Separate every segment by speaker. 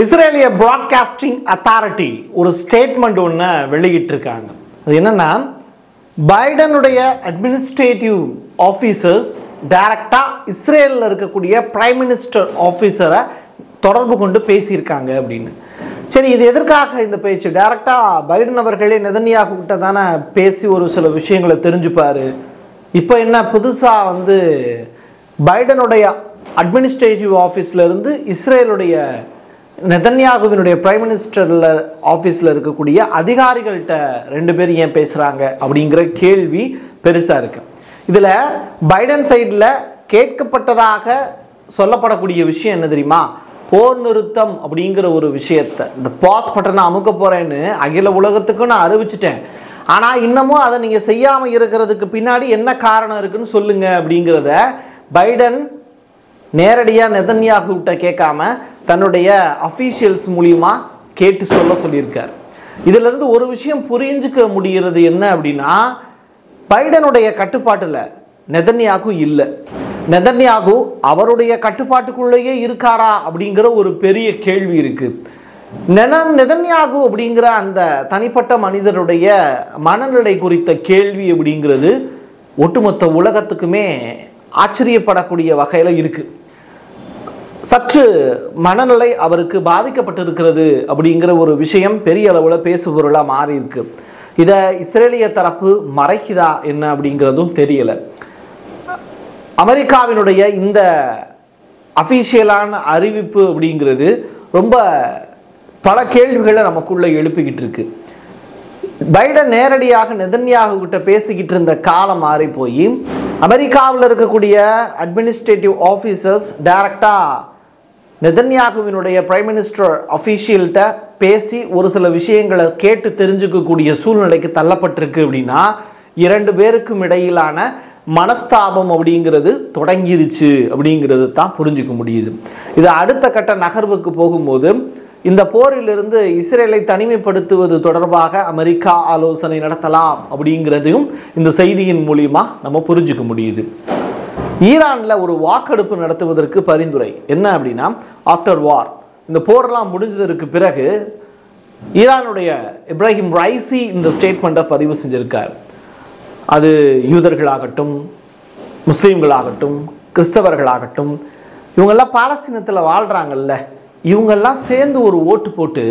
Speaker 1: இஸ்ரேலிய broadcasting authority ஒரு statement ஒன்று வெளியிட்டிருக்காங்க அது என்னன்னா பைடனுடைய அட்மினிஸ்ட்ரேட்டிவ் ஆஃபீஸர்ஸ் டைரக்டாக இஸ்ரேலில் இருக்கக்கூடிய பிரைம் மினிஸ்டர் ஆஃபீஸரை தொடர்பு கொண்டு பேசியிருக்காங்க அப்படின்னு சரி இது எதற்காக இந்த பேச்சு டைரக்டாக பைடன் அவர்களே நெதன்யாகு கிட்ட தானே பேசி ஒரு சில விஷயங்களை தெரிஞ்சுப்பாரு இப்போ என்ன புதுசாக வந்து பைடனுடைய அட்மினிஸ்ட்ரேட்டிவ் ஆஃபீஸ்ல இருந்து இஸ்ரேலுடைய நெதன்யாகுவினுடைய பிரைம் மினிஸ்டர்ல ஆஃபீஸில் இருக்கக்கூடிய அதிகாரிகள்கிட்ட ரெண்டு பேரும் ஏன் பேசுகிறாங்க அப்படிங்கிற கேள்வி பெருசாக இருக்கு இதில் பைடன் சைடில் கேட்கப்பட்டதாக சொல்லப்படக்கூடிய விஷயம் என்ன தெரியுமா போர் நிறுத்தம் அப்படிங்கிற ஒரு விஷயத்தை இந்த பாஸ் பட்டனை அமுக்க போகிறேன்னு அகில உலகத்துக்கும் நான் அறிவிச்சிட்டேன் ஆனால் இன்னமும் அதை நீங்கள் செய்யாமல் இருக்கிறதுக்கு பின்னாடி என்ன காரணம் இருக்குன்னு சொல்லுங்க அப்படிங்கிறத பைடன் நேரடியாக நெதன்யாகுகிட்ட கேட்காம தன்னுடைய அஃபீஷியல்ஸ் மூலியமா கேட்டு சொல்ல சொல்லியிருக்கார் இதிலிருந்து ஒரு விஷயம் புரிஞ்சுக்க முடிகிறது என்ன அப்படின்னா பைடனுடைய கட்டுப்பாட்டில் நெதன்யாகு இல்லை நெதன்யாகு அவருடைய கட்டுப்பாட்டுக்குள்ளேயே இருக்காரா அப்படிங்கிற ஒரு பெரிய கேள்வி இருக்கு நென நெதன்யாகு அப்படிங்கிற அந்த தனிப்பட்ட மனிதருடைய மனநிலை குறித்த கேள்வி அப்படிங்கிறது ஒட்டுமொத்த உலகத்துக்குமே ஆச்சரியப்படக்கூடிய வகையில் இருக்கு சற்று மனநிலை அவருக்கு பாதிக்கப்பட்டிருக்கிறது அப்படிங்கிற ஒரு விஷயம் பெரிய அளவில் பேசுபொருளாக மாறி இருக்கு இதை இஸ்ரேலிய தரப்பு மறைக்குதா என்ன அப்படிங்கிறதும் தெரியல அமெரிக்காவினுடைய இந்த அஃபீஷியலான அறிவிப்பு அப்படிங்கிறது ரொம்ப பல கேள்விகளை நமக்குள்ள எழுப்பிக்கிட்டு இருக்கு பைடன் நேரடியாக நெதன்யாகு கிட்ட பேசிக்கிட்டு இருந்த காலம் மாறி போய் அமெரிக்காவில் இருக்கக்கூடிய அட்மினிஸ்ட்ரேட்டிவ் ஆஃபீஸர்ஸ் டைரக்டாக நெதன்யாகுவினுடைய பிரைம் மினிஸ்டர் அஃபீஷியல்கிட்ட பேசி ஒரு சில விஷயங்களை கேட்டு தெரிஞ்சுக்கக்கூடிய சூழ்நிலைக்கு தள்ளப்பட்டிருக்கு அப்படின்னா இரண்டு பேருக்கும் இடையிலான மனஸ்தாபம் அப்படிங்கிறது தொடங்கிருச்சு அப்படிங்கிறது தான் புரிஞ்சுக்க முடியுது இது அடுத்த கட்ட நகர்வுக்கு போகும்போது இந்த போரிலிருந்து இஸ்ரேலை தனிமைப்படுத்துவது தொடர்பாக அமெரிக்கா ஆலோசனை நடத்தலாம் அப்படிங்கிறதையும் இந்த செய்தியின் மூலியமா நம்ம புரிஞ்சுக்க முடியுது ஈரானில் ஒரு வாக்கெடுப்பு நடத்துவதற்கு பரிந்துரை என்ன அப்படின்னா ஆஃப்டர் வார் இந்த போரெல்லாம் முடிஞ்சதற்கு பிறகு ஈரானுடைய இப்ராஹிம் ரைசி இந்த ஸ்டேட்மெண்ட்டை பதிவு செஞ்சிருக்கார் அது யூதர்களாகட்டும் முஸ்லீம்களாகட்டும் கிறிஸ்தவர்களாகட்டும் இவங்கெல்லாம் பாலஸ்தீனத்தில் வாழ்கிறாங்கல்ல இவங்கெல்லாம் சேர்ந்து ஒரு ஓட்டு போட்டு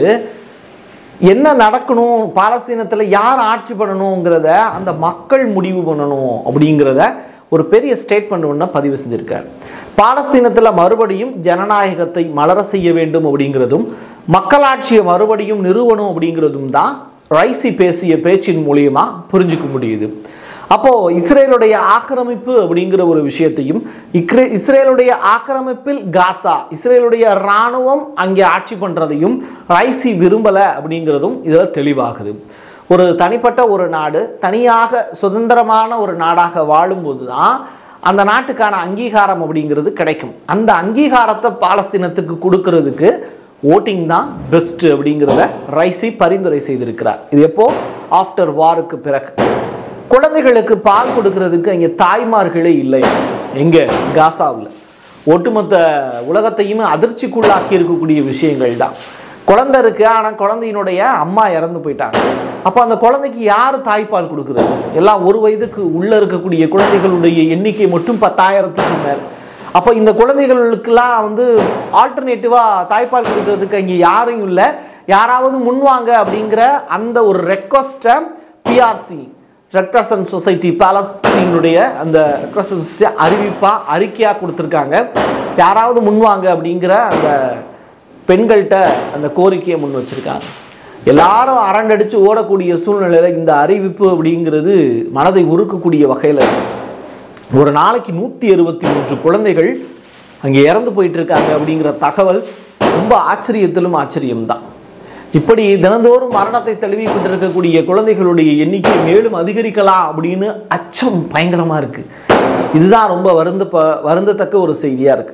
Speaker 1: என்ன நடக்கணும் பாலஸ்தீனத்தில் யார் ஆட்சி பண்ணணுங்கிறத அந்த மக்கள் முடிவு பண்ணணும் அப்படிங்கிறத ஒரு பெரிய ஸ்டேட்மெண்ட் ஒன்று பதிவு செஞ்சிருக்கார் பாலஸ்தீனத்தில் மறுபடியும் ஜனநாயகத்தை மலர செய்ய வேண்டும் அப்படிங்கிறதும் மக்களாட்சியை மறுபடியும் நிறுவனம் அப்படிங்கிறதும் தான் ரைசி பேசிய பேச்சின் மூலியமா புரிஞ்சுக்க முடியுது அப்போ இஸ்ரேலுடைய ஆக்கிரமிப்பு அப்படிங்கிற ஒரு விஷயத்தையும் இக்ரே இஸ்ரேலுடைய ஆக்கிரமிப்பில் காசா இஸ்ரேலுடைய இராணுவம் அங்கே ஆட்சி பண்றதையும் ரைசி விரும்பல அப்படிங்கிறதும் இதில் தெளிவாகுது ஒரு தனிப்பட்ட ஒரு நாடு தனியாக சுதந்திரமான ஒரு நாடாக வாழும்போது தான் அந்த நாட்டுக்கான அங்கீகாரம் அப்படிங்கிறது கிடைக்கும் அந்த அங்கீகாரத்தை பாலஸ்தீனத்துக்கு கொடுக்கறதுக்கு ஓட்டிங் தான் பெஸ்ட் அப்படிங்கிறத ரைசி பரிந்துரை செய்திருக்கிறார் இது எப்போ ஆஃப்டர் வாருக்கு பிறகு குழந்தைகளுக்கு பால் கொடுக்கறதுக்கு அங்கே தாய்மார்களே இல்லை எங்கே காசாவில் ஒட்டுமொத்த உலகத்தையுமே அதிர்ச்சிக்குள்ளாக்கி இருக்கக்கூடிய விஷயங்கள் தான் குழந்தை இருக்கு ஆனால் குழந்தையினுடைய அம்மா இறந்து போயிட்டாங்க அப்போ அந்த குழந்தைக்கு யார் தாய்ப்பால் கொடுக்குறது எல்லாம் ஒரு வயதுக்கு உள்ளே இருக்கக்கூடிய குழந்தைகளுடைய எண்ணிக்கை மட்டும் பத்தாயிரத்துக்கு மேல் அப்போ இந்த குழந்தைகளுக்கெல்லாம் வந்து ஆல்டர்னேட்டிவாக தாய்ப்பால் கொடுக்கறதுக்கு அங்கே யாரும் இல்லை யாராவது முன்வாங்க அப்படிங்கிற அந்த ஒரு ரெக்வஸ்ட்டை பிஆர்சி ரெட் கிரசன் சொசைட்டி பாலஸ்தீனுடைய அந்த ரெட் கிரசன் சொசைட்டி அறிவிப்பாக அறிக்கையாக கொடுத்துருக்காங்க யாராவது முன்வாங்க அப்படிங்கிற அந்த பெண்கள்கிட்ட அந்த கோரிக்கையை முன் வச்சிருக்காங்க எல்லாரும் அரண்டடிச்சு ஓடக்கூடிய சூழ்நிலையில் இந்த அறிவிப்பு அப்படிங்கிறது மனதை உருக்கக்கூடிய வகையில் இருக்கு ஒரு நாளைக்கு நூற்றி அறுபத்தி மூன்று குழந்தைகள் அங்கே இறந்து போயிட்டு இருக்காங்க அப்படிங்கிற தகவல் ரொம்ப ஆச்சரியத்திலும் ஆச்சரியம்தான் இப்படி தினந்தோறும் மரணத்தை தழுவி கொண்டிருக்கக்கூடிய குழந்தைகளுடைய எண்ணிக்கை மேலும் அதிகரிக்கலாம் அப்படின்னு அச்சம் பயங்கரமா இருக்கு இதுதான் ரொம்ப வருந்த வருந்தத்தக்க ஒரு செய்தியா இருக்கு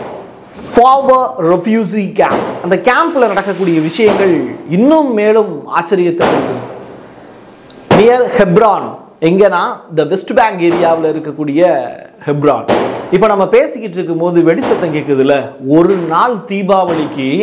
Speaker 1: ஃபார்வர் ரெஃப்யூசி கேம்ப் அந்த கேம்ப்ல நடக்கக்கூடிய விஷயங்கள் இன்னும் மேலும் ஆச்சரியத்தை கொடுக்குது நியர் ஹெப்ரான் எங்கன்னா இந்த வெஸ்ட் பேங்க் ஏரியாவில் இருக்கக்கூடிய ஹெப்ரான் இப்போ நம்ம பேசிக்கிட்டு இருக்கும்போது வெடிசத்தம் கேட்குதுல ஒரு நாள் தீபாவளிக்கு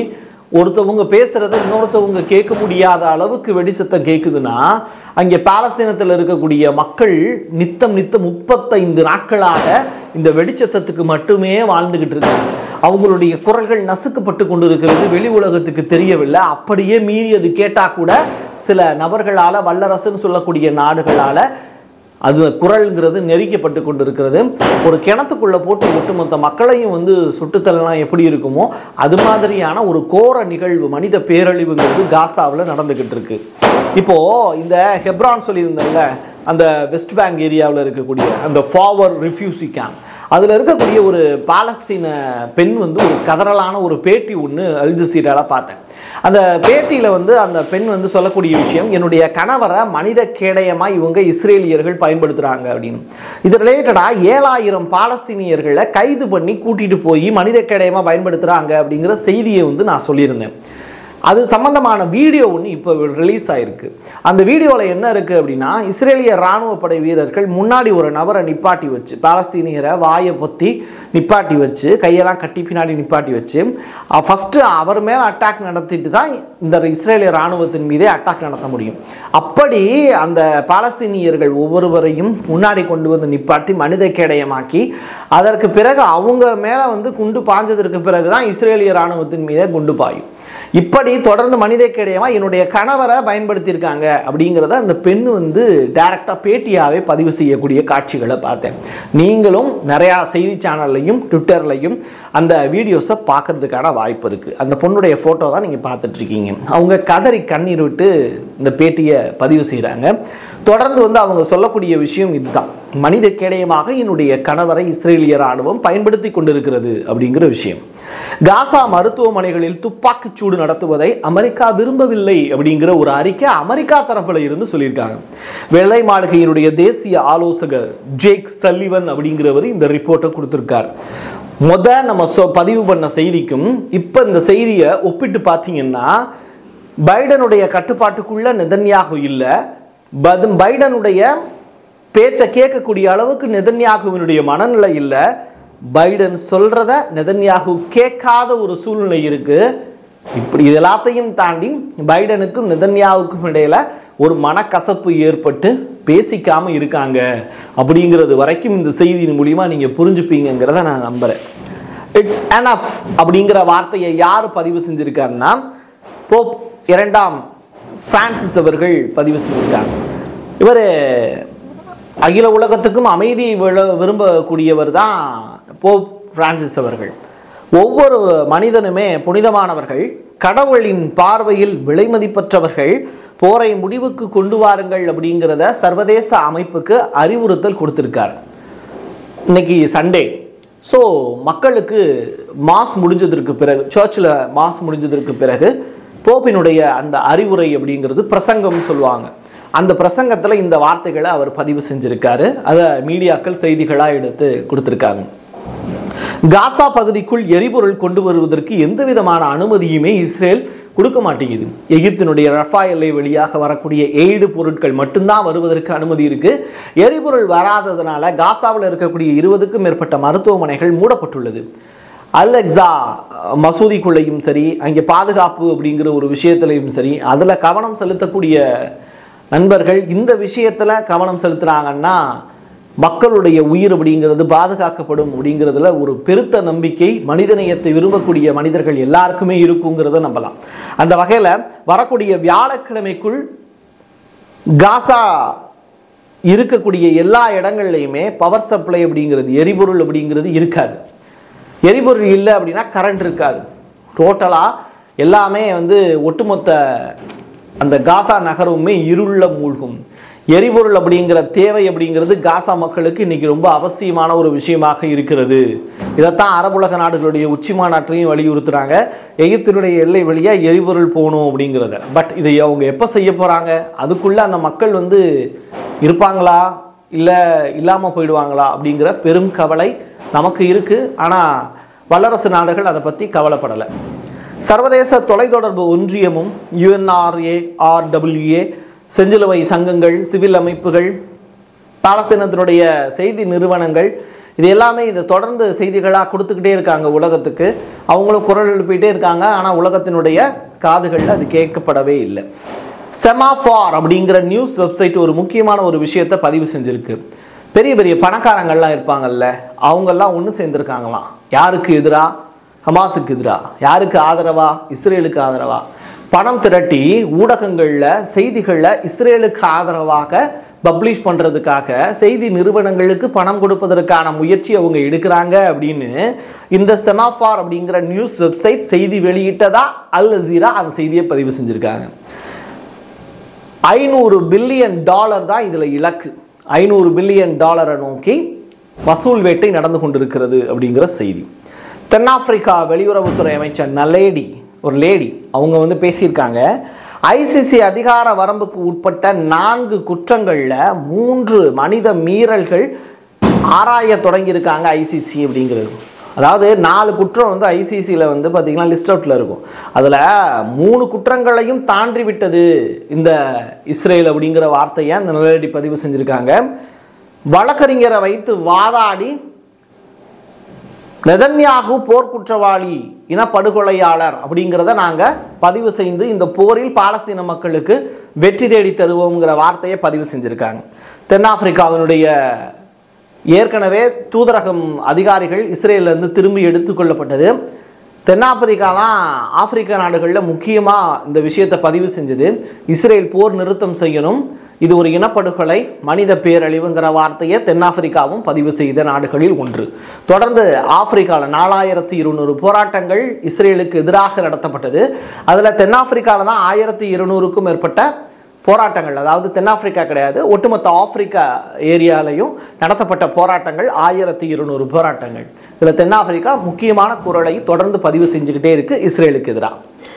Speaker 1: ஒருத்தவங்க பேசுறத இன்னொருத்தவங்க கேட்க முடியாத அளவுக்கு வெடி சத்தம் கேட்குதுன்னா அங்கே பாலஸ்தீனத்தில் இருக்கக்கூடிய மக்கள் நித்தம் நித்தம் முப்பத்தைந்து நாட்களாக இந்த வெடிச்சத்தத்துக்கு மட்டுமே வாழ்ந்துகிட்டு இருக்காங்க அவங்களுடைய குரல்கள் நசுக்கப்பட்டு கொண்டு இருக்கிறது வெளி உலகத்துக்கு தெரியவில்லை அப்படியே மீறி அது கேட்டா கூட சில நபர்களால வல்லரசுன்னு சொல்லக்கூடிய நாடுகளால அது குரல்ங்கிறது நெரிக்கப்பட்டு கொண்டு இருக்கிறது ஒரு கிணத்துக்குள்ள போட்டு ஒட்டுமொத்த மக்களையும் வந்து சுட்டுத்தலாம் எப்படி இருக்குமோ அது மாதிரியான ஒரு கோர நிகழ்வு மனித பேரழிவுங்கிறது காசாவில் நடந்துகிட்டு இருக்கு இப்போ இந்த ஹெப்ரான் சொல்லியிருந்தேன்ல அந்த வெஸ்ட் பேங்க் ஏரியாவில் இருக்கக்கூடிய அந்த ஃபார்வர் ரிஃப்யூசி கேம்ப் அதில் இருக்கக்கூடிய ஒரு பாலஸ்தீன பெண் வந்து ஒரு கதறலான ஒரு பேட்டி ஒன்று அல்ஜசீரால பார்த்தேன் அந்த பேட்டியில் வந்து அந்த பெண் வந்து சொல்லக்கூடிய விஷயம் என்னுடைய கணவரை மனித கேடயமாக இவங்க இஸ்ரேலியர்கள் பயன்படுத்துகிறாங்க அப்படின்னு இது ரிலேட்டடாக ஏழாயிரம் பாலஸ்தீனியர்களை கைது பண்ணி கூட்டிகிட்டு போய் மனித கேடயமாக பயன்படுத்துகிறாங்க அப்படிங்கிற செய்தியை வந்து நான் சொல்லியிருந்தேன் அது சம்பந்தமான வீடியோ ஒன்று இப்போ ரிலீஸ் ஆயிருக்கு அந்த வீடியோவில் என்ன இருக்குது அப்படின்னா இஸ்ரேலிய இராணுவ படை வீரர்கள் முன்னாடி ஒரு நபரை நிப்பாட்டி வச்சு பாலஸ்தீனியரை வாயை பொத்தி நிப்பாட்டி வச்சு கையெல்லாம் கட்டி பின்னாடி நிப்பாட்டி வச்சு ஃபஸ்ட்டு அவர் மேலே அட்டாக் நடத்திட்டு தான் இந்த இஸ்ரேலிய இராணுவத்தின் மீதே அட்டாக் நடத்த முடியும் அப்படி அந்த பாலஸ்தீனியர்கள் ஒவ்வொருவரையும் முன்னாடி கொண்டு வந்து நிப்பாட்டி மனித கேடயமாக்கி அதற்கு பிறகு அவங்க மேலே வந்து குண்டு பாஞ்சதற்கு பிறகு தான் இஸ்ரேலிய இராணுவத்தின் மீதே குண்டு பாயும் இப்படி தொடர்ந்து மனித கேடயமா என்னுடைய கணவரை பயன்படுத்தியிருக்காங்க அப்படிங்கிறத அந்த பெண் வந்து டைரக்டாக பேட்டியாகவே பதிவு செய்யக்கூடிய காட்சிகளை பார்த்தேன் நீங்களும் நிறையா செய்தி சேனல்லையும் ட்விட்டர்லையும் அந்த வீடியோஸை பார்க்கறதுக்கான வாய்ப்பு இருக்குது அந்த பொண்ணுடைய ஃபோட்டோ தான் நீங்கள் பார்த்துட்ருக்கீங்க அவங்க கதறி கண்ணீர் விட்டு இந்த பேட்டியை பதிவு செய்கிறாங்க தொடர்ந்து வந்து அவங்க சொல்லக்கூடிய விஷயம் இதுதான் மனித கேடயமாக என்னுடைய கணவரை இஸ்ரேலிய ராணுவம் பயன்படுத்தி கொண்டிருக்கிறது அப்படிங்கிற விஷயம் காசா மருத்துவமனைகளில் துப்பாக்கிச் சூடு நடத்துவதை அமெரிக்கா விரும்பவில்லை அப்படிங்கிற ஒரு அறிக்கை அமெரிக்கா தரப்புல இருந்து சொல்லியிருக்காங்க வெள்ளை மாளிகையினுடைய தேசிய ஆலோசகர் ஜேக் சல்லிவன் அப்படிங்கிறவர் இந்த ரிப்போர்ட்டை கொடுத்திருக்கார் முத நம்ம சொ பதிவு பண்ண செய்திக்கும் இப்போ இந்த செய்தியை ஒப்பிட்டு பார்த்தீங்கன்னா பைடனுடைய கட்டுப்பாட்டுக்குள்ள நெதன்யாகு இல்லை பது பைடனுடைய பேச்சை கேட்கக்கூடிய அளவுக்கு நெதன்யாகுவினுடைய மனநிலை இல்லை பைடன் சொல்றத நெதன்யாகு கேட்காத ஒரு சூழ்நிலை இருக்கு இப்படி இது எல்லாத்தையும் தாண்டி பைடனுக்கும் நெதன்யாவுக்கும் இடையில ஒரு மனக்கசப்பு ஏற்பட்டு பேசிக்காம இருக்காங்க அப்படிங்கிறது வரைக்கும் இந்த செய்தியின் மூலியமா நீங்க புரிஞ்சுப்பீங்கிறத நான் நம்புறேன் இட்ஸ் enough அப்படிங்கிற வார்த்தையை யார் பதிவு செஞ்சிருக்காருன்னா போப் இரண்டாம் பிரான்சிஸ் அவர்கள் பதிவு செஞ்சிருக்காங்க இவர் அகில உலகத்துக்கும் அமைதியை விழ- விரும்பக்கூடியவர் தான் போப் பிரான்சிஸ் அவர்கள் ஒவ்வொரு மனிதனுமே புனிதமானவர்கள் கடவுளின் பார்வையில் விலைமதிப்பற்றவர்கள் போரை முடிவுக்கு கொண்டு வாருங்கள் அப்படிங்கிறத சர்வதேச அமைப்புக்கு அறிவுறுத்தல் கொடுத்திருக்கார் இன்னைக்கு சண்டே ஸோ மக்களுக்கு மாஸ் முடிஞ்சதற்கு பிறகு சர்ச்சில் மாஸ் முடிஞ்சதற்கு பிறகு போப்பினுடைய அந்த அறிவுரை அப்படிங்கிறது பிரசங்கம் சொல்லுவாங்க அந்த பிரசங்கத்தில் இந்த வார்த்தைகளை அவர் பதிவு செஞ்சிருக்காரு அதை மீடியாக்கள் செய்திகளாக எடுத்து கொடுத்துருக்காங்க காசா பகுதிக்குள் எரிபொருள் கொண்டு வருவதற்கு எந்த விதமான அனுமதியுமே இஸ்ரேல் கொடுக்க மாட்டேங்குது எகிப்தினுடைய ரஃபா எல்லை வழியாக வரக்கூடிய எய்டு பொருட்கள் மட்டும்தான் வருவதற்கு அனுமதி இருக்கு எரிபொருள் வராததுனால காசாவில் இருக்கக்கூடிய இருபதுக்கும் மேற்பட்ட மருத்துவமனைகள் மூடப்பட்டுள்ளது அலெக்ஸா மசூதிக்குள்ளேயும் சரி அங்கே பாதுகாப்பு அப்படிங்கிற ஒரு விஷயத்துலையும் சரி அதில் கவனம் செலுத்தக்கூடிய நண்பர்கள் இந்த விஷயத்தில் கவனம் செலுத்துகிறாங்கன்னா மக்களுடைய உயிர் அப்படிங்கிறது பாதுகாக்கப்படும் அப்படிங்கிறதுல ஒரு பெருத்த நம்பிக்கை மனிதநேயத்தை விரும்பக்கூடிய மனிதர்கள் எல்லாருக்குமே இருக்குங்கிறத நம்பலாம் அந்த வகையில் வரக்கூடிய வியாழக்கிழமைக்குள் காசா இருக்கக்கூடிய எல்லா இடங்கள்லையுமே பவர் சப்ளை அப்படிங்கிறது எரிபொருள் அப்படிங்கிறது இருக்காது எரிபொருள் இல்லை அப்படின்னா கரண்ட் இருக்காது டோட்டலாக எல்லாமே வந்து ஒட்டுமொத்த அந்த காசா நகரமுமே இருள மூழ்கும் எரிபொருள் அப்படிங்கிற தேவை அப்படிங்கிறது காசா மக்களுக்கு இன்னைக்கு ரொம்ப அவசியமான ஒரு விஷயமாக இருக்கிறது இதைத்தான் அரபுலக நாடுகளுடைய உச்சி மாநாட்டிலையும் வலியுறுத்துறாங்க எகிப்தினுடைய எல்லை வழியாக எரிபொருள் போகணும் அப்படிங்கிறத பட் இதை அவங்க எப்போ செய்ய போகிறாங்க அதுக்குள்ளே அந்த மக்கள் வந்து இருப்பாங்களா இல்லை இல்லாமல் போயிடுவாங்களா அப்படிங்கிற பெரும் கவலை நமக்கு இருக்குது ஆனால் வல்லரசு நாடுகள் அதை பற்றி கவலைப்படலை சர்வதேச தொலைத்தொடர்பு ஒன்றியமும் யுஎன்ஆர்ஏ ஆர்டபிள்யூஏ செஞ்சிலுவை சங்கங்கள் சிவில் அமைப்புகள் பாலஸ்தீனத்தினுடைய செய்தி நிறுவனங்கள் இது எல்லாமே இதை தொடர்ந்து செய்திகளாக கொடுத்துக்கிட்டே இருக்காங்க உலகத்துக்கு அவங்களும் குரல் எழுப்பிட்டே இருக்காங்க ஆனால் உலகத்தினுடைய காதுகளில் அது கேட்கப்படவே இல்லை செமாஃபார் அப்படிங்கிற நியூஸ் வெப்சைட் ஒரு முக்கியமான ஒரு விஷயத்தை பதிவு செஞ்சிருக்கு பெரிய பெரிய பணக்காரங்கள்லாம் இருப்பாங்கல்ல அவங்கெல்லாம் ஒன்று சேர்ந்துருக்காங்களாம் யாருக்கு எதிரா ஹமாஸுக்கு எதிரா யாருக்கு ஆதரவா இஸ்ரேலுக்கு ஆதரவா பணம் திரட்டி ஊடகங்களில் செய்திகளில் இஸ்ரேலுக்கு ஆதரவாக பப்ளிஷ் பண்ணுறதுக்காக செய்தி நிறுவனங்களுக்கு பணம் கொடுப்பதற்கான முயற்சி அவங்க எடுக்கிறாங்க அப்படின்னு இந்த செமாஃபார் அப்படிங்கிற நியூஸ் வெப்சைட் செய்தி வெளியிட்டதா அல் ஜீரா அந்த செய்தியை பதிவு செஞ்சுருக்காங்க ஐநூறு பில்லியன் டாலர் தான் இதில் இலக்கு ஐநூறு பில்லியன் டாலரை நோக்கி வசூல் வேட்டை நடந்து கொண்டிருக்கிறது அப்படிங்கிற செய்தி தென்னாப்பிரிக்கா வெளியுறவுத்துறை அமைச்சர் நலேடி ஒரு லேடி அவங்க வந்து பேசியிருக்காங்க ஐசிசி அதிகார வரம்புக்கு உட்பட்ட நான்கு குற்றங்களில் மூன்று மனித மீறல்கள் ஆராய தொடங்கியிருக்காங்க ஐசிசி அப்படிங்கிறது அதாவது நாலு குற்றம் வந்து ஐசிசியில் வந்து பார்த்திங்கன்னா லிஸ்ட் அவுட்டில் இருக்கும் அதில் மூணு குற்றங்களையும் தாண்டி விட்டது இந்த இஸ்ரேல் அப்படிங்கிற வார்த்தையை அந்த நிலடி பதிவு செஞ்சுருக்காங்க வழக்கறிஞரை வைத்து வாதாடி நெதன்யாகு போர்க்குற்றவாளி இனப்படுகொலையாளர் அப்படிங்கிறத நாங்கள் பதிவு செய்து இந்த போரில் பாலஸ்தீன மக்களுக்கு வெற்றி தேடி தருவோங்கிற வார்த்தையை பதிவு செஞ்சுருக்காங்க தென்னாப்பிரிக்காவினுடைய ஏற்கனவே தூதரகம் அதிகாரிகள் இஸ்ரேலேருந்து திரும்பி எடுத்துக்கொள்ளப்பட்டது தென்னாப்பிரிக்கா தான் ஆப்பிரிக்க நாடுகளில் முக்கியமாக இந்த விஷயத்தை பதிவு செஞ்சது இஸ்ரேல் போர் நிறுத்தம் செய்யணும் இது ஒரு இனப்படுகொலை மனித பேரழிவுங்கிற வார்த்தையை தென்னாப்பிரிக்காவும் பதிவு செய்த நாடுகளில் ஒன்று தொடர்ந்து ஆப்பிரிக்காவில் நாலாயிரத்தி இருநூறு போராட்டங்கள் இஸ்ரேலுக்கு எதிராக நடத்தப்பட்டது அதில் தென்னாப்பிரிக்காவில் தான் ஆயிரத்தி இருநூறுக்கும் மேற்பட்ட போராட்டங்கள் அதாவது தென்னாப்பிரிக்கா கிடையாது ஒட்டுமொத்த ஆப்பிரிக்கா ஏரியாலையும் நடத்தப்பட்ட போராட்டங்கள் ஆயிரத்தி இருநூறு போராட்டங்கள் இதில் தென்னாப்பிரிக்கா முக்கியமான குரலை தொடர்ந்து பதிவு செஞ்சுக்கிட்டே இருக்கு இஸ்ரேலுக்கு எதிராக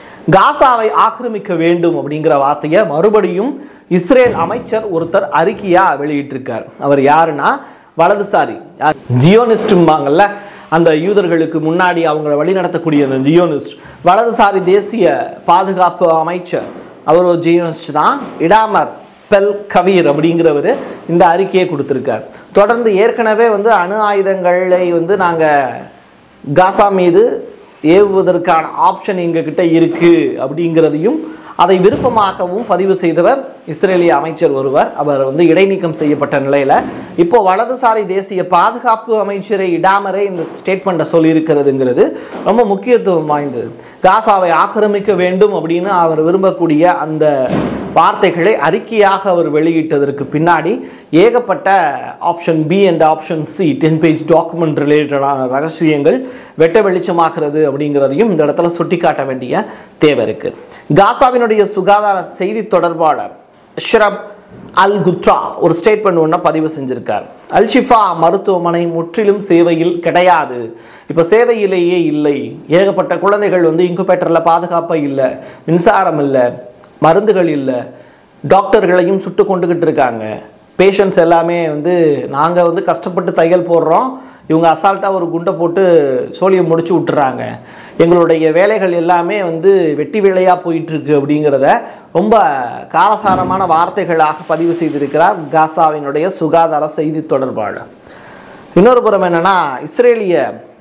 Speaker 1: காசாவை ஆக்கிரமிக்க வேண்டும் அப்படிங்கிற வார்த்தையை மறுபடியும் இஸ்ரேல் அமைச்சர் ஒருத்தர் அறிக்கையா வெளியிட்டிருக்கார் அவர் யாருன்னா வலதுசாரி ஜியோனிஸ்டும்பாங்கல்ல அந்த யூதர்களுக்கு முன்னாடி அவங்கள வழிநடத்தக்கூடிய அந்த ஜியோனிஸ்ட் வலதுசாரி தேசிய பாதுகாப்பு அமைச்சர் அவர் ஒரு ஜியோனிஸ்ட் தான் இடாமர் பெல் கபீர் அப்படிங்கிறவர் இந்த அறிக்கையை கொடுத்துருக்கார் தொடர்ந்து ஏற்கனவே வந்து அணு ஆயுதங்களை வந்து நாங்கள் காசா மீது ஏவுவதற்கான ஆப்ஷன் எங்ககிட்ட இருக்குது அப்படிங்கிறதையும் அதை விருப்பமாகவும் பதிவு செய்தவர் இஸ்ரேலிய அமைச்சர் ஒருவர் அவர் வந்து இடைநீக்கம் செய்யப்பட்ட நிலையில் இப்போ வலதுசாரி தேசிய பாதுகாப்பு அமைச்சரை இடாமரே இந்த ஸ்டேட்மெண்ட்டை சொல்லியிருக்கிறதுங்கிறது ரொம்ப முக்கியத்துவம் வாய்ந்தது காசாவை ஆக்கிரமிக்க வேண்டும் அப்படின்னு அவர் விரும்பக்கூடிய அந்த வார்த்தைகளை அறிக்கையாக அவர் வெளியிட்டதற்கு பின்னாடி ஏகப்பட்ட option B and option C ten page document ரிலேட்டடான ரகசியங்கள் வெட்ட வெளிச்சமாகிறது அப்படிங்கிறதையும் இந்த இடத்துல சுட்டிக்காட்ட வேண்டிய தேவை இருக்கு காசாவினுடைய சுகாதார செய்தி தொடர்பாளர் ஷ்ரப் அல் குத்ரா ஒரு ஸ்டேட்மெண்ட் ஒன்றை பதிவு செஞ்சிருக்கார் அல் ஷிஃபா மருத்துவமனை முற்றிலும் சேவையில் கிடையாது இப்போ சேவையிலேயே இல்லை ஏகப்பட்ட குழந்தைகள் வந்து இன்குபேட்டரில் பாதுகாப்பாக இல்லை மின்சாரம் இல்லை மருந்துகள் இல்லை டாக்டர்களையும் சுட்டு கொண்டுகிட்டு இருக்காங்க பேஷண்ட்ஸ் எல்லாமே வந்து நாங்கள் வந்து கஷ்டப்பட்டு தையல் போடுறோம் இவங்க அசால்ட்டாக ஒரு குண்டை போட்டு சோழியை முடிச்சு விட்டுறாங்க எங்களுடைய வேலைகள் எல்லாமே வந்து வெட்டி வேலையாக போயிட்டுருக்கு அப்படிங்கிறத ரொம்ப காலசாரமான வார்த்தைகளாக பதிவு செய்திருக்கிறார் காசாவினுடைய சுகாதார செய்தி தொடர்பாளர் இன்னொரு புறம் என்னன்னா இஸ்ரேலிய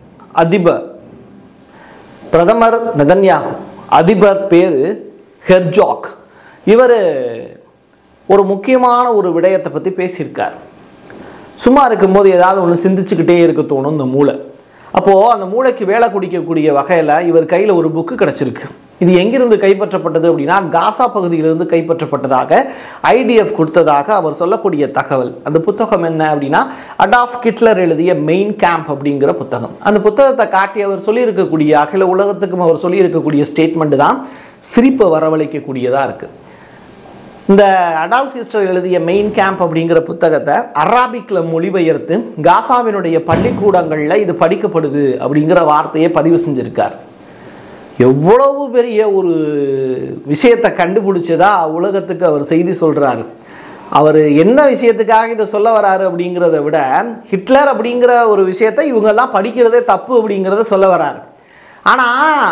Speaker 1: அதிபர் பிரதமர் நெதன்யாகு அதிபர் பேர் ஹெர்ஜாக் இவர் ஒரு முக்கியமான ஒரு விடயத்தை பற்றி பேசியிருக்கார் சும்மா இருக்கும்போது ஏதாவது ஒன்று சிந்திச்சுக்கிட்டே இருக்க தோணும் இந்த மூளை அப்போது அந்த மூளைக்கு வேலை குடிக்கக்கூடிய வகையில் இவர் கையில் ஒரு புக்கு கிடச்சிருக்கு இது எங்கிருந்து கைப்பற்றப்பட்டது அப்படின்னா காசா பகுதியிலிருந்து கைப்பற்றப்பட்டதாக ஐடிஎஃப் கொடுத்ததாக அவர் சொல்லக்கூடிய தகவல் அந்த புத்தகம் என்ன அப்படின்னா அடாஃப் கிட்லர் எழுதிய மெயின் கேம்ப் அப்படிங்கிற புத்தகம் அந்த புத்தகத்தை காட்டி அவர் சொல்லியிருக்கக்கூடிய அகில உலகத்துக்கும் அவர் சொல்லியிருக்கக்கூடிய ஸ்டேட்மெண்ட் தான் சிரிப்பை வரவழைக்கக்கூடியதாக இருக்குது இந்த அடால்ஃப் ஹிஸ்டர் எழுதிய மெயின் கேம்ப் அப்படிங்கிற புத்தகத்தை அராபிக்கில் மொழிபெயர்த்து காசாவினுடைய பள்ளிக்கூடங்களில் இது படிக்கப்படுது அப்படிங்கிற வார்த்தையை பதிவு செஞ்சிருக்கார் எவ்வளவு பெரிய ஒரு விஷயத்தை கண்டுபிடிச்சதா உலகத்துக்கு அவர் செய்தி சொல்றாரு அவர் என்ன விஷயத்துக்காக இதை சொல்ல வராரு அப்படிங்கிறத விட ஹிட்லர் அப்படிங்கிற ஒரு விஷயத்தை இவங்கெல்லாம் படிக்கிறதே தப்பு அப்படிங்கிறத சொல்ல வராரு ஆனால்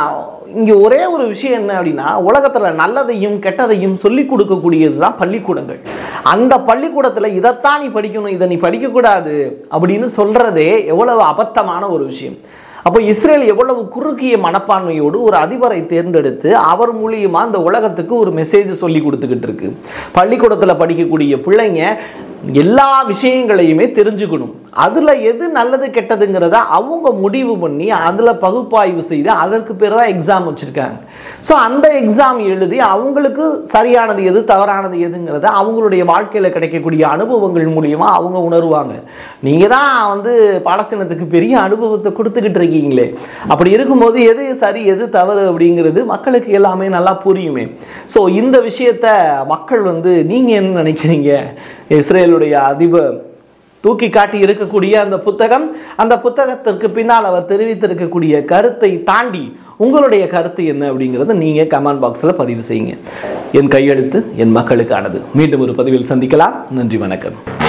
Speaker 1: இங்கே ஒரே ஒரு விஷயம் என்ன அப்படின்னா உலகத்தில் நல்லதையும் கெட்டதையும் சொல்லி கொடுக்கக்கூடியது தான் பள்ளிக்கூடங்கள் அந்த பள்ளிக்கூடத்தில் இதைத்தான் நீ படிக்கணும் இதை நீ படிக்கக்கூடாது அப்படின்னு சொல்கிறதே எவ்வளவு அபத்தமான ஒரு விஷயம் அப்போ இஸ்ரேல் எவ்வளவு குறுகிய மனப்பான்மையோடு ஒரு அதிபரை தேர்ந்தெடுத்து அவர் மூலியமா இந்த உலகத்துக்கு ஒரு மெசேஜ் சொல்லி கொடுத்துக்கிட்டு இருக்கு பள்ளிக்கூடத்தில் படிக்கக்கூடிய பிள்ளைங்க எல்லா விஷயங்களையுமே தெரிஞ்சுக்கணும் அதில் எது நல்லது கெட்டதுங்கிறத அவங்க முடிவு பண்ணி அதில் பகுப்பாய்வு செய்து அதற்கு பேர் தான் எக்ஸாம் வச்சுருக்காங்க ஸோ அந்த எக்ஸாம் எழுதி அவங்களுக்கு சரியானது எது தவறானது எதுங்கிறத அவங்களுடைய வாழ்க்கையில் கிடைக்கக்கூடிய அனுபவங்கள் மூலியமா அவங்க உணருவாங்க நீங்கள் தான் வந்து பாலஸ்தீனத்துக்கு பெரிய அனுபவத்தை கொடுத்துக்கிட்டு இருக்கீங்களே அப்படி இருக்கும்போது எது சரி எது தவறு அப்படிங்கிறது மக்களுக்கு எல்லாமே நல்லா புரியுமே ஸோ இந்த விஷயத்த மக்கள் வந்து நீங்கள் என்ன நினைக்கிறீங்க இஸ்ரேலுடைய அதிபர் தூக்கி காட்டி இருக்கக்கூடிய அந்த புத்தகம் அந்த புத்தகத்திற்கு பின்னால் அவர் தெரிவித்திருக்கக்கூடிய கருத்தை தாண்டி உங்களுடைய கருத்து என்ன அப்படிங்கிறத நீங்கள் கமெண்ட் பாக்ஸில் பதிவு செய்யுங்க என் கையெழுத்து என் மக்களுக்கானது மீண்டும் ஒரு பதிவில் சந்திக்கலாம் நன்றி வணக்கம்